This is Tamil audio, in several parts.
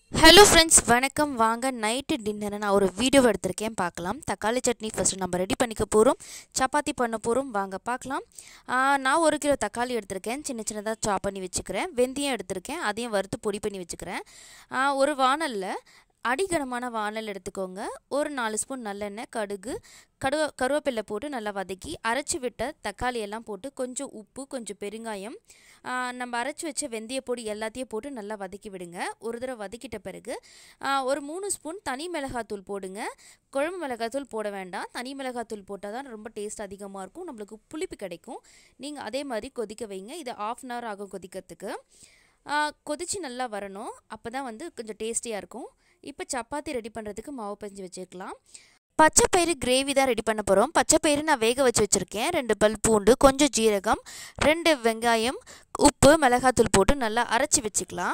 ஹலோ ஃப்ரெண்ட்ஸ் வணக்கம் வாங்க நைட்டு டின்னரை நான் ஒரு வீடியோ எடுத்திருக்கேன் பார்க்கலாம் தக்காளி சட்னி ஃபஸ்ட்டு நம்ம ரெடி பண்ணிக்க போகிறோம் சப்பாத்தி பண்ண போகிறோம் வாங்க பார்க்கலாம் ஆ, நான் ஒரு கிலோ தக்காளி எடுத்திருக்கேன் சின்ன சின்னதாக சாப் பண்ணி வச்சுக்கிறேன் வெந்தயம் எடுத்திருக்கேன் அதையும் வறுத்து பொடி பண்ணி வச்சுக்கிறேன் ஆ, ஒரு வானலில் அடிகனமான வானல் எடுத்துக்கோங்க ஒரு நாலு ஸ்பூன் நல்லெண்ணெய் கடுகு கடுவ கருவேப்பிலை போட்டு நல்லா வதக்கி அரைச்சி விட்ட தக்காளி எல்லாம் போட்டு கொஞ்சம் உப்பு கொஞ்சம் பெருங்காயம் ஆ, நம்ம அரைச்சி வச்ச வெந்தய பொடி எல்லாத்தையும் போட்டு நல்லா வதக்கி விடுங்க ஒரு தடவை வதக்கிட்ட பிறகு ஆ, ஒரு மூணு ஸ்பூன் தனி மிளகாத்தூள் போடுங்க குழம்பு மிளகாத்தூள் போட வேண்டாம் தனி மிளகாத்தூள் போட்டால் தான் ரொம்ப டேஸ்ட் அதிகமாக இருக்கும் நம்மளுக்கு புளிப்பு கிடைக்கும் நீங்கள் அதே மாதிரி கொதிக்க வைங்க இது ஆஃப் அன் ஹவர் ஆகும் கொதிக்கிறதுக்கு ஆ, கொதிச்சு நல்லா வரணும் அப்போ தான் வந்து கொஞ்சம் டேஸ்டியாக இருக்கும் இப்போ சப்பாத்தி ரெடி பண்ணுறதுக்கு மாவு பஞ்சு வச்சுக்கலாம் பச்சை பயிறு கிரேவி தான் ரெடி பண்ண போகிறோம் பச்சை பயிறு நான் வேக வச்சு வச்சுருக்கேன் ரெண்டு பல் பூண்டு கொஞ்சம் ஜீரகம் ரெண்டு வெங்காயம் உப்பு மிளகாத்தூள் போட்டு நல்லா அரைச்சி வச்சுக்கலாம்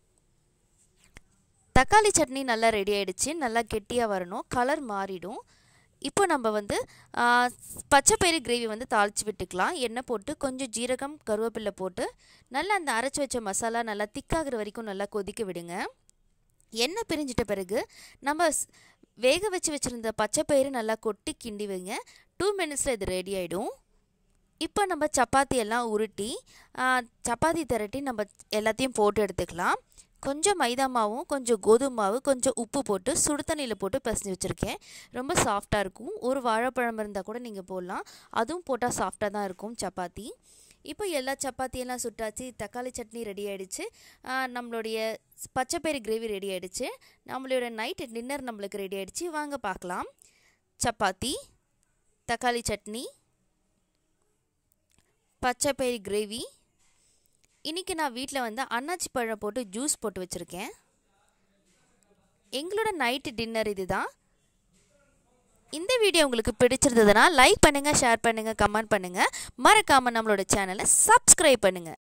தக்காளி சட்னி நல்லா ரெடி ஆயிடுச்சு நல்லா கெட்டியாக வரணும் கலர் மாறிடும் இப்போ நம்ம வந்து ஆ, பச்சை பயிறு கிரேவி வந்து தாளித்து விட்டுக்கலாம் எண்ணெய் போட்டு கொஞ்சம் ஜீரகம் கருவேப்பிலை போட்டு நல்லா அந்த அரைச்சி வச்ச மசாலா நல்லா திக்காகிற வரைக்கும் நல்லா கொதிக்க விடுங்க எண்ணெய் பிரிஞ்சிட்ட பிறகு நம்ம ஸ்- வேக வச்சு வச்சுருந்த பச்சை பயிறு நல்லா கொட்டி கிண்டி வைங்க டூ மினிட்ஸில் இது ரெடி ஆகிடும் இப்போ நம்ம சப்பாத்தி எல்லாம் உருட்டி ஆ, சப்பாத்தி திரட்டி நம்ம எல்லாத்தையும் போட்டு எடுத்துக்கலாம் கொஞ்சம் மைதா மாவும் கொஞ்சம் கோதுமை மாவு கொஞ்சம் உப்பு போட்டு சுடு தண்ணியில் போட்டு பிசைஞ்சு வச்சுருக்கேன் ரொம்ப சாஃப்டாக இருக்கும் ஒரு வாழைப்பழம் இருந்தால் கூட நீங்கள் போடலாம் அதுவும் போட்டால் சாஃப்டாக தான் இருக்கும் சப்பாத்தி இப்போ எல்லா சப்பாத்தியெல்லாம் சுட்டாச்சு தக்காளி சட்னி ரெடி ஆயிடுச்சு ஆ, நம்மளுடைய பச்சைப்பயிறு கிரேவி ரெடி ஆயிடுச்சு நம்மளோட நைட் டின்னர் நம்மளுக்கு ரெடி ஆயிடுச்சு வாங்க பார்க்கலாம் சப்பாத்தி தக்காளி சட்னி பச்சைப்பயிறு கிரேவி இன்றைக்கி நான் வீட்டில் வந்து அன்னாச்சி பழம் போட்டு ஜூஸ் போட்டு வச்சுருக்கேன் எங்களோட நைட்டு டின்னர் இதுதான் இந்த வீடியோ உங்களுக்கு பிடிச்சிருந்ததுன்னா லைக் பண்ணுங்கள் ஷேர் பண்ணுங்கள் கமெண்ட் பண்ணுங்கள் மறக்காமல் நம்மளோட சேனலை சப்ஸ்கிரைப் பண்ணுங்கள்